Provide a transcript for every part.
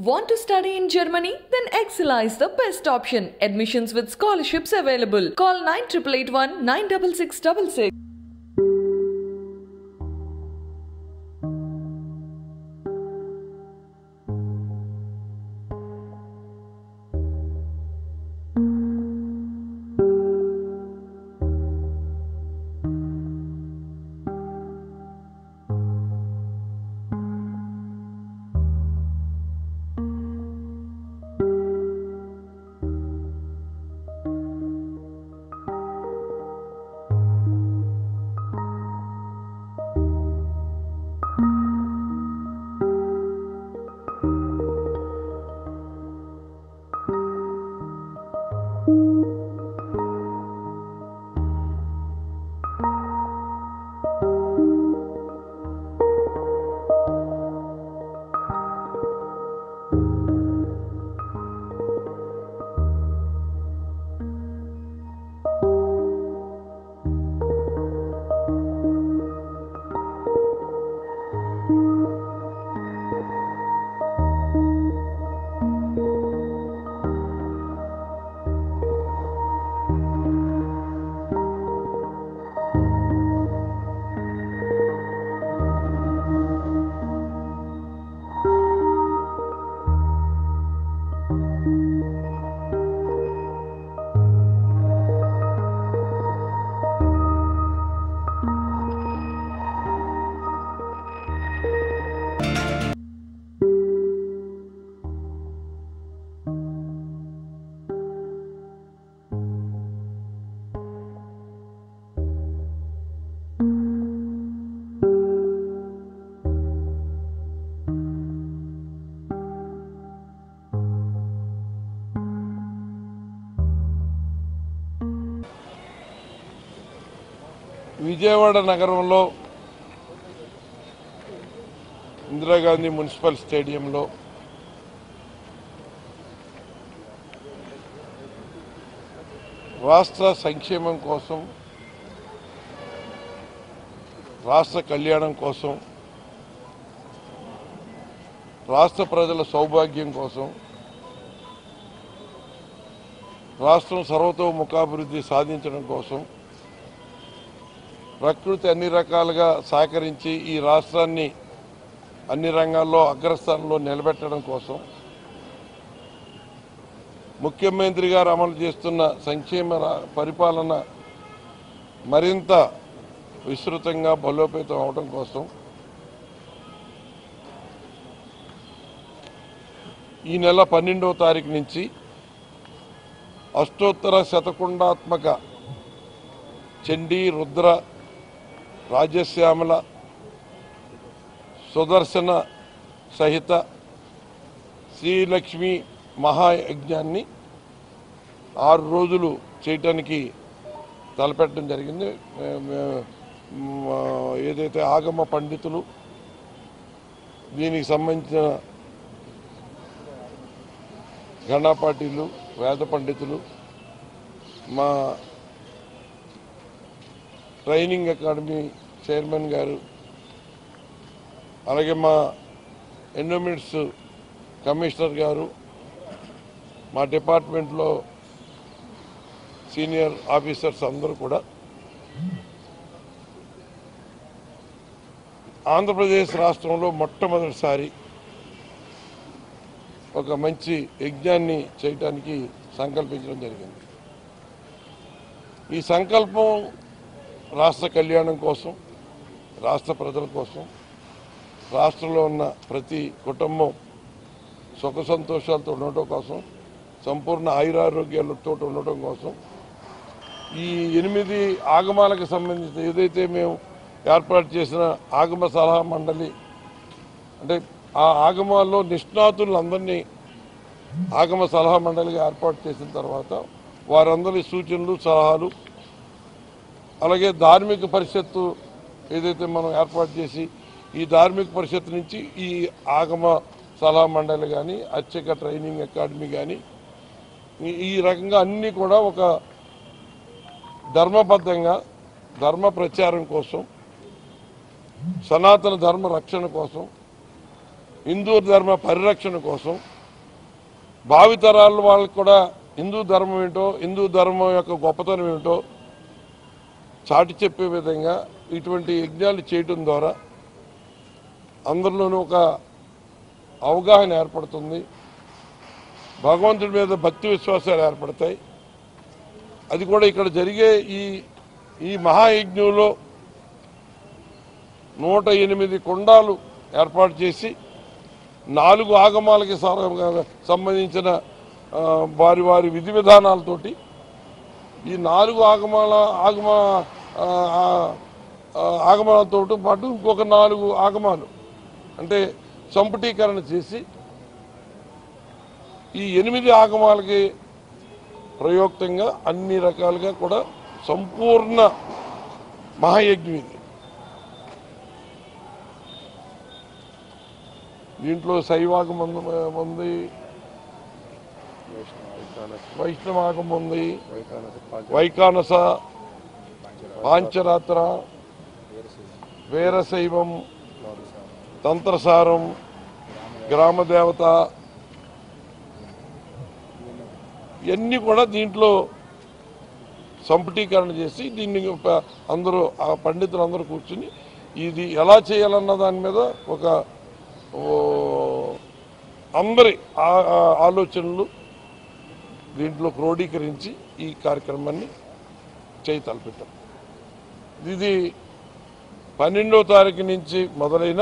Want to study in Germany? Then Excella is the best option. Admissions with scholarships available. Call 9881 96666. Vijayawada నగరంలో Indira Gandhi municipal స్టేడియంలో రాష్ట్ర సంక్షేమం కోసం రాష్ట్ర కళ్యాణం కోసం రాష్ట్ర ప్రజల సౌభాగ్యం కోసం రాష్ట్రం సర్వతోముఖాభివృద్ధి సాధించడం కోసం ప్రకృతి అన్ని రకాలుగా సహకరించి ఈ రాష్ట్రాన్ని అన్ని రంగాల్లో అగ్రస్థానంలో నిలబెట్టడం కోసం ముఖ్యమంత్రి గారు అమలు చేస్తున్న సంక్షేమ రా- పరిపాలన మరింత విస్తృతంగా బలోపేతం అవడం కోసం ఈ నెల పన్నెండవ తారీఖు నుంచి అష్టోత్తర శతకుండాత్మక చండీ రుద్ర రాజశ్యామల సుదర్శన సహిత శ్రీలక్ష్మి మహాయజ్ఞాన్ని ఆరు రోజులు చేయటానికి తలపెట్టడం జరిగింది మే- మే- మా ఏదైతే ఆగమ పండితులు దీనికి సంబంధించిన గణపాటీలు వేద పండితులు మా ట్రైనింగ్ అకాడమీ చైర్మన్ గారు అలాగే మా ఎండోమెంట్స్ కమిషనర్ గారు మా డిపార్ట్మెంట్లో సీనియర్ ఆఫీసర్స్ అందరూ కూడా ఆంధ్రప్రదేశ్ రాష్ట్రంలో మొట్టమొదటిసారి ఒక మంచి యజ్ఞాన్ని చేయటానికి సంకల్పించడం జరిగింది ఈ సంకల్పం రాష్ట్ర కళ్యాణం కోసం రాష్ట్ర ప్రజల కోసం రాష్ట్రంలో ఉన్న ప్రతి కుటుంబం సుఖ సంతోషాలతో ఉండటం కోసం సంపూర్ణ ఆయురారోగ్యాలతో ఉండటం కోసం ఈ ఎనిమిది ఆగమాలకు సంబంధించి ఏదైతే మేము ఏర్పాటు చేసిన ఆగమ సలహా మండలి అంటే ఆ ఆగమాల్లో నిష్ణాతులందరినీ ఆగమ సలహా మండలిగా ఏర్పాటు చేసిన తర్వాత వారందరి సూచనలు సలహాలు అలాగే ధార్మిక పరిషత్తు ఏదైతే మనం ఏర్పాటు చేసి ఈ ధార్మిక పరిషత్ నుంచి ఈ ఆగమ సలహా మండలి కానీ అర్చక ట్రైనింగ్ అకాడమీ కానీ ఈ- ఈ రకంగా అన్నీ కూడా ఒక ధర్మబద్ధంగా ధర్మ ప్రచారం కోసం సనాతన ధర్మ రక్షణ కోసం హిందూ ధర్మ పరిరక్షణ కోసం భావితరాల వాళ్ళకి కూడా హిందూ ధర్మం ఏంటో హిందూ ధర్మం యొక్క గొప్పతనం ఏమిటో చాటి చెప్పే విధంగా ఇటువంటి యజ్ఞాలు చేయటం ద్వారా అందరిలోనూ ఒక అవగాహన ఏర్పడుతుంది భగవంతుడి మీద భక్తి విశ్వాసాలు ఏర్పడతాయి అది కూడా ఇక్కడ జరిగే ఈ ఈ మహాయజ్ఞంలో నూట ఎనిమిది కుండాలు ఏర్పాటు చేసి నాలుగు ఆగమాలకి స- సంబంధించిన ఆ, వారి వారి విధి విధానాలతోటి ఈ నాలుగు ఆగమాల ఆగమ ఆ, ఆ, ఆ, ఆగమాలతో పాటు ఇంకొక నాలుగు ఆగమాలు అంటే సంపుటీకరణ చేసి ఈ ఎనిమిది ఆగమాలకి ప్రయోక్తంగా అన్ని రకాలుగా కూడా సంపూర్ణ మహాయజ్ఞం ఇది దీంట్లో శైవాగం ఉంది ఉంది వైష్ణవాగం ఉంది వైకానస పాంచరాత్ర వీరశైవం తంత్రసారం గ్రామదేవత ఇవన్నీ కూడా దీంట్లో సంపుటీకరణ చేసి దీన్ని ప- అందరూ ఆ పండితులు అందరూ కూర్చుని ఇది ఎలా చేయాలన్న దాని మీద ఒక ఓ, అందరి ఆ- ఆ ఆలోచనలు దీంట్లో క్రోడీకరించి ఈ కార్యక్రమాన్ని చేయి తలపెట్టాం ఇది పన్నెండో తారీఖు నుంచి మొదలైన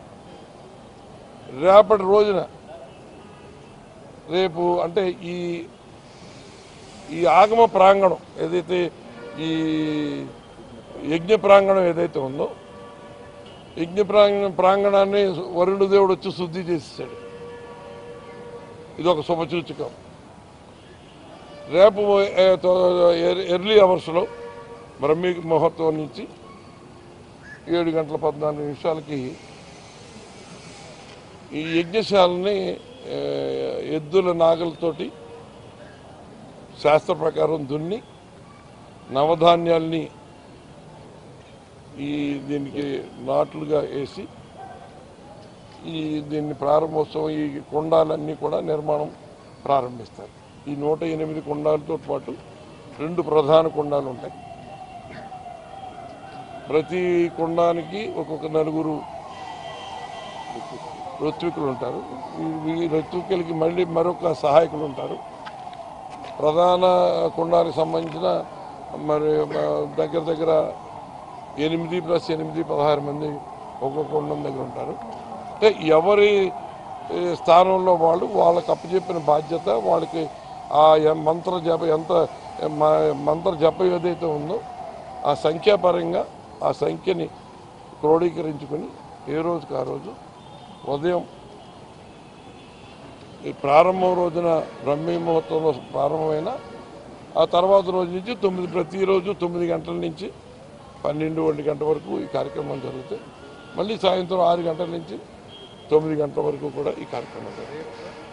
రేపటి రోజున రేపు అంటే ఈ ఈ ఆగమ ప్రాంగణం ఏదైతే ఈ యజ్ఞ ప్రాంగణం ఏదైతే ఉందో యజ్ఞ ప్రాంగణ ప్రాంగణాన్ని వరుణ దేవుడు వచ్చి శుద్ధి చేసేసాడు ఇది ఒక శుభసూచకం రేపు ఏ, తో- ఎర్- ఎర్లీ అవర్స్లో బ్రహ్మీ ముహూర్తం నుంచి ఏడు గంటల పద్నాలుగు నిమిషాలకి ఈ యజ్ఞశాలని ఏ, ఎద్దుల నాగలతోటి శాస్త్ర ప్రకారం దున్ని నవధాన్యాల్ని ఈ దీనికి నాట్లుగా వేసి ఈ దీన్ని ప్రారంభోత్సవం ఈ కుండాలన్నీ కూడా నిర్మాణం ప్రారంభిస్తారు ఈ నూట ఎనిమిది కుండాలతో పాటు రెండు ప్రధాన కుండాలు ఉంటాయి ప్రతి కుండానికి ఒక్కొక్క నలుగురు ఋత్వికులు ఉంటారు ఈ- ఈ ఋత్వికులకి మళ్ళీ మరొక సహాయకులు ఉంటారు ప్రధాన కుండానికి సంబంధించిన మరి ఆ, దగ్గర దగ్గర ఎనిమిది ప్లస్ ఎనిమిది పదహారు మంది ఒక్కొక్క కుండం దగ్గర ఉంటారు అంటే ఎవరి ఏ, స్థానంలో వాళ్ళు వాళ్ళకి అప్పచెప్పిన బాధ్యత వాళ్ళకి ఆ ఎ- మంత్ర జప ఎంత మ- మంత్ర జపం ఏదైతే ఉందో ఆ సంఖ్యాపరంగా ఆ సంఖ్యని క్రోడీకరించుకొని ఏ రోజుకి ఆ రోజు ఉదయం ఈ ప్రారంభం రోజున బ్రహ్మీ ముహూర్తంలో ప్రారంభమైన ఆ తర్వాత రోజు నుంచి తొమ్మిది ప్రతిరోజు తొమ్మిది గంటల నుంచి పన్నెండు ఒంటి గంట వరకు ఈ కార్యక్రమం జరుగుతాయి మళ్ళీ సాయంత్రం ఆరు గంటల నుంచి తొమ్మిది గంటల వరకు కూడా ఈ కార్యక్రమం జరుగుతుంది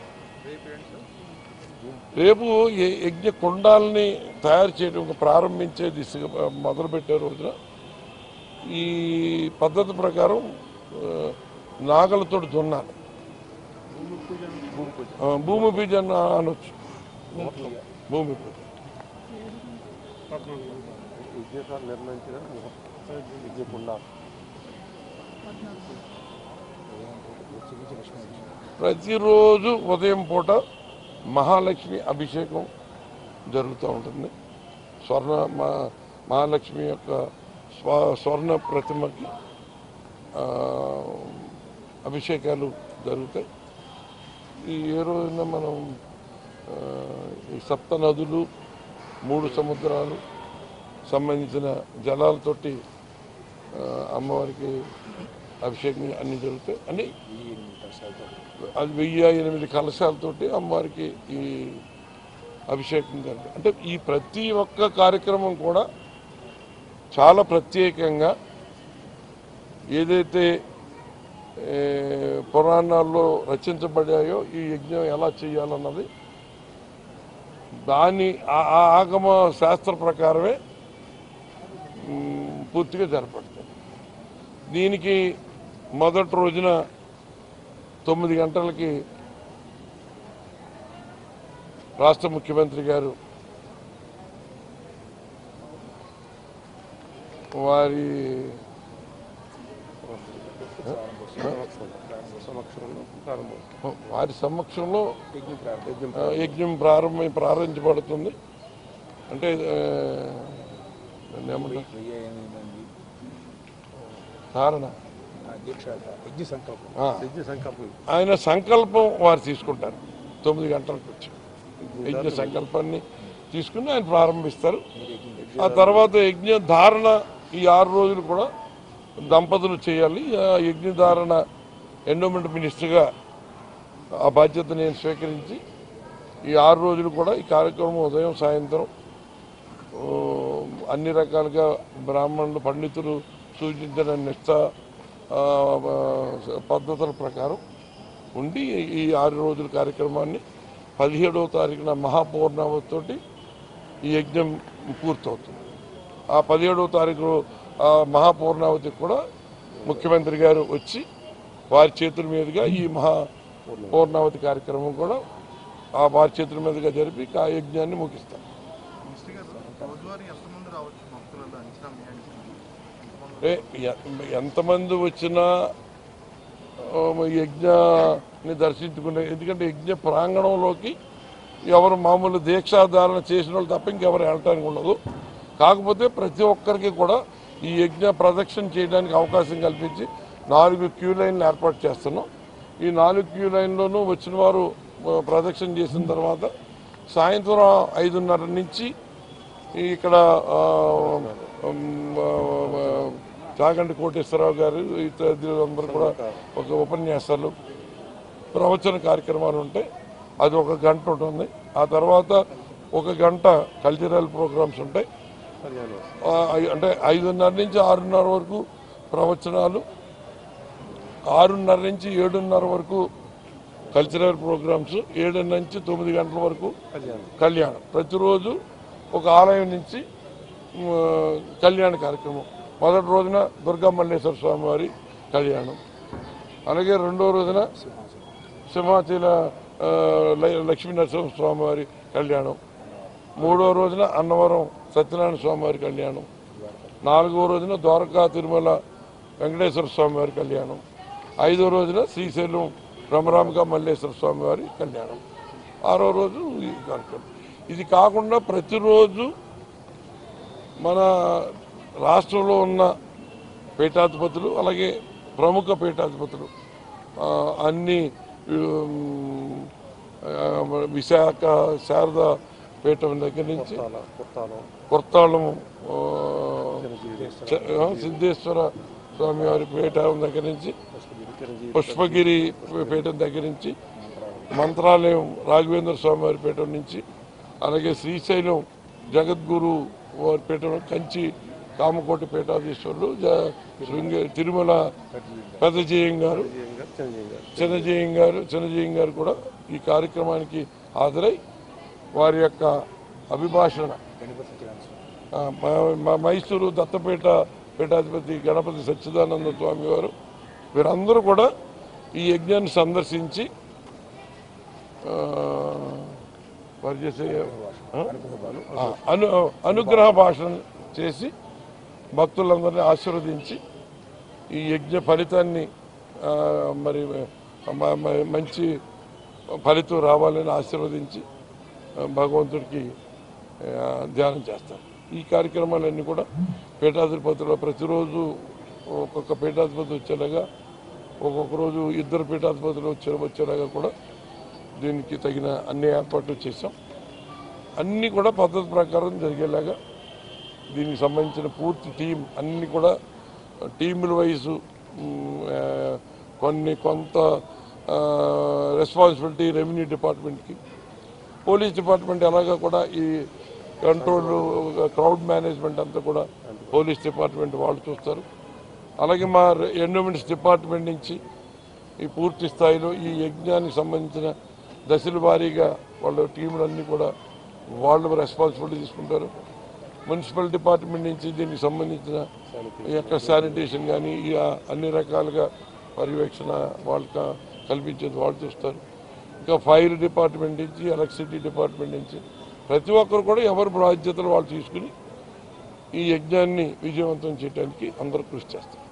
రేపు ఈ యజ్ఞ కుండాలని తయారు చేయడం ప్రారంభించే దిశగా మొదలుపెట్టే రోజున ఈ పద్ధతి ప్రకారం ఆ, నాగలతో దున్నాలి ఆ, భూమి పూజ అని అనొచ్చు భూమి పూజ విఘ్నేశ్వర నిర్ణయించిన విఘ్నకుండా ప్రతిరోజు ఉదయం పూట మహాలక్ష్మి అభిషేకం జరుగుతూ ఉంటుంది స్వర్ణ మా- మహాలక్ష్మి యొక్క స్వ స్వర్ణ ప్రతిమకి ఆ, అభిషేకాలు జరుగుతాయి ఈ ఏ రోజున మనం ఆ, ఈ సప్త నదులు మూడు సముద్రాలు సంబంధించిన జలాలతోటి ఆ, అమ్మవారికి అభిషేకం అన్ని జరుగుతాయి అని అది వెయ్యి ఎనిమిది కలశాలతోటి అమ్మవారికి ఈ అభిషేకం జరుగుతుంది అంటే ఈ ప్రతి ఒక్క కార్యక్రమం కూడా చాలా ప్రత్యేకంగా ఏదైతే ఏ, పురాణాల్లో రచించబడాయో ఈ యజ్ఞం ఎలా చేయాలన్నది దాని ఆ- ఆ ఆగమ శాస్త్ర ప్రకారమే మ్, పూర్తిగా జరపడుతుంది దీనికి మొదటి రోజున తొమ్మిది గంటలకి రాష్ట్ర ముఖ్యమంత్రి గారు వారి సమక్షంలో ప్రారంభం వారి సమక్షంలో యజ్ఞం ప్రారంభం యజ్ఞం ఆ, యజ్ఞం ప్రారంభం ప్రారంభించబడుతుంది అంటే ఆ, దాన్ని ఏమంటారు? ధారణ దీక్ష యజ్ఞ సంకల్పం ఆ. యజ్ఞ సంకల్పం ఆయన సంకల్పం వారు తీసుకుంటారు తొమ్మిది గంటలకు వచ్చి యజ్ఞ సంకల్పాన్ని తీసుకుని ఆయన ప్రారంభిస్తారు ఆ తర్వాత యజ్ఞ ధారణ ఈ ఆరు రోజులు కూడా దంపతులు చేయాలి ఆ యజ్ఞ ధారణ ఎండోమెంట్ మినిస్టర్గా ఆ బాధ్యత నేను స్వీకరించి ఈ ఆరు రోజులు కూడా ఈ కార్యక్రమం ఉదయం సాయంత్రం ఓ, అన్ని రకాలుగా బ్రాహ్మణులు పండితులు సూచించిన నిష్ట ఆ, ఆ, పద్ధతుల ప్రకారం ఉండి ఈ ఆరు రోజుల కార్యక్రమాన్ని పదిహేడవ తారీఖున మహాపూర్ణావతితోటి ఈ యజ్ఞం పూర్తవుతుంది ఆ పదిహేడవ తారీఖు ఆ మహాపూర్ణావతికి కూడా ముఖ్యమంత్రి గారు వచ్చి వారి చేతుల మీదుగా ఈ మహా పూర్ణావతి కార్యక్రమం కూడా ఆ వారి చేతుల మీదుగా జరిపి ఆ యజ్ఞాన్ని ముగిస్తారు మినిస్టర్ గారు రోజువారీ ఎంతమంది రావచ్చు భక్తులలో అంచనా మీ అంచనా? ఏ ఎ- ఎంతమంది వచ్చినా ఆ, యజ్ఞాన్ని దర్శించుకునే ఎందుకంటే యజ్ఞ ప్రాంగణంలోకి ఎవరు మామూలు దీక్షాధారణ చేసిన వాళ్ళు తప్ప ఇంకెవరు వెళ్ళటానికి ఉండదు కాకపోతే ప్రతి ఒక్కరికి కూడా ఈ యజ్ఞ ప్రదక్షిణ చేయడానికి అవకాశం కల్పించి నాలుగు క్యూ లైన్లు ఏర్పాటు చేస్తున్నాం ఈ నాలుగు క్యూ లైన్లోనూ వచ్చిన వారు ఆ, ప్రదక్షిణ చేసిన తర్వాత సాయంత్రం ఐదున్నర నుంచి ఇక్కడ ఆ, ఉమ్, ఆ, ఆ, చాగంటి కోటేశ్వరరావు గారు ఇతరులందరూ కూడా ఒక ఉపన్యాసాలు ప్రవచన కార్యక్రమాలు ఉంటాయి అది ఒక గంట ఉంటుంది ఆ తర్వాత ఒక గంట కల్చరల్ ప్రోగ్రామ్స్ ఉంటాయి కళ్యాణం ఆ, ఐ- అంటే ఐదున్నర నుంచి ఆరున్నర వరకు ప్రవచనాలు ఆరున్నర నుంచి ఏడున్నర వరకు కల్చరల్ ప్రోగ్రామ్స్ ఏడు నుంచి తొమ్మిది గంటల వరకు కళ్యాణం కళ్యాణం ప్రతిరోజు ఒక ఆలయం నుంచి ఆ, కళ్యాణ కార్యక్రమం మొదటి రోజున దుర్గా మల్లేశ్వర స్వామి వారి కళ్యాణం అలాగే రెండో రోజున సింహాచల ఆ, ల- లక్ష్మీ నరసింహ స్వామి వారి కళ్యాణం మూడో రోజున అన్నవరం సత్యనారాయణ స్వామి వారి కళ్యాణం నాలుగో రోజున ద్వారకా తిరుమల వెంకటేశ్వర స్వామి వారి కళ్యాణం ఐదో రోజున శ్రీశైలం బ్రహ్మరామిక మల్లేశ్వర స్వామి వారి కళ్యాణం ఆరో రోజు ఈ కార్యక్రమం ఇది కాకుండా ప్రతిరోజు మన రాష్ట్రంలో ఉన్న పీఠాధిపతులు అలాగే ప్రముఖ పీఠాధిపతులు ఆ, అన్ని ఉమ్, ఆ, విశాఖ శారద పీఠం దగ్గర నుంచి కుర్తాల కుర్తాలం కొత్తాళం ఆ, చిరంజీవి చ- ఆ, సిద్ధేశ్వర స్వామి వారి పీఠం దగ్గర నుంచి చిరంజీవి పుష్పగిరి పీఠం దగ్గర నుంచి మంత్రాలయం రాఘవేంద్ర స్వామి వారి పీఠం నుంచి అలాగే శ్రీశైలం జగద్గురు వారి పీఠం కంచి కామకోటి పీఠాధీశ్వరులు జ- శృంగే తిరుమల పెద్దజీయం గారు గారు చిరంజీవి గారు చిన్నజీయం గారు చిన్నజీయం గారు కూడా ఈ కార్యక్రమానికి హాజరై వారి యొక్క అభిభాషణ ఆ, మ- మ- మైసూరు దత్తపేట పీఠాధిపతి గణపతి సచ్చిదానంద స్వామి వారు వీరందరూ కూడా ఈ యజ్ఞాన్ని సందర్శించి ఆ, వారు చేసే ఆ? ఆ, అను అనుగ్రహ భాషణ చేసి భక్తులందరినీ ఆశీర్వదించి ఈ యజ్ఞ ఫలితాన్ని ఆ, మరి మ- మ- మంచి ఫలితం రావాలని ఆశీర్వదించి ఆ, భగవంతుడికి ఆ, ధ్యానం చేస్తారు ఈ కార్యక్రమాలన్నీ కూడా పీఠాధిపతులు ప్రతిరోజు ఒక్కొక్క పీఠాధిపతి వచ్చేలాగా ఒక్కొక్క రోజు ఇద్దరు పీఠాధిపతులు వచ్చే వచ్చేలాగా కూడా దీనికి తగిన అన్ని ఏర్పాట్లు చేశాం అన్నీ కూడా పద్ధతి ప్రకారం జరిగేలాగా దీనికి సంబంధించిన పూర్తి టీం అన్ని కూడా టీముల వైజు మ్, ఆ, కొన్ని కొంత రెస్పాన్సిబిలిటీ రెవెన్యూ డిపార్ట్మెంట్కి పోలీస్ డిపార్ట్మెంట్ ఎలాగా కూడా ఈ కంట్రోల్ క్రౌడ్ మేనేజ్మెంట్ అంతా కూడా పోలీస్ డిపార్ట్మెంట్ వాళ్ళు చూస్తారు అలాగే మా ఎండోమెంట్స్ డిపార్ట్మెంట్ నుంచి ఈ పూర్తి స్థాయిలో ఈ యజ్ఞానికి సంబంధించిన దశల వారీగా వాళ్ళ టీములన్నీ కూడా వాళ్ళు రెస్పాన్సిబిలిటీ తీసుకుంటారు మున్సిపల్ డిపార్ట్మెంట్ నుంచి దీనికి సంబంధించిన ఈ యొక్క శానిటేషన్ కానీ ఈ అన్ని రకాలుగా పర్యవేక్షణ వాళ్ళకి కల్పించేది వాళ్ళు చూస్తారు ఇంకా ఫైర్ డిపార్ట్మెంట్ నుంచి ఎలక్ట్రిసిటీ డిపార్ట్మెంట్ నుంచి ప్రతి ఒక్కరు కూడా ఎవరి బాధ్యతలు వాళ్ళు తీసుకుని ఈ యజ్ఞాన్ని విజయవంతం చేయడానికి అందరూ కృషి చేస్తారు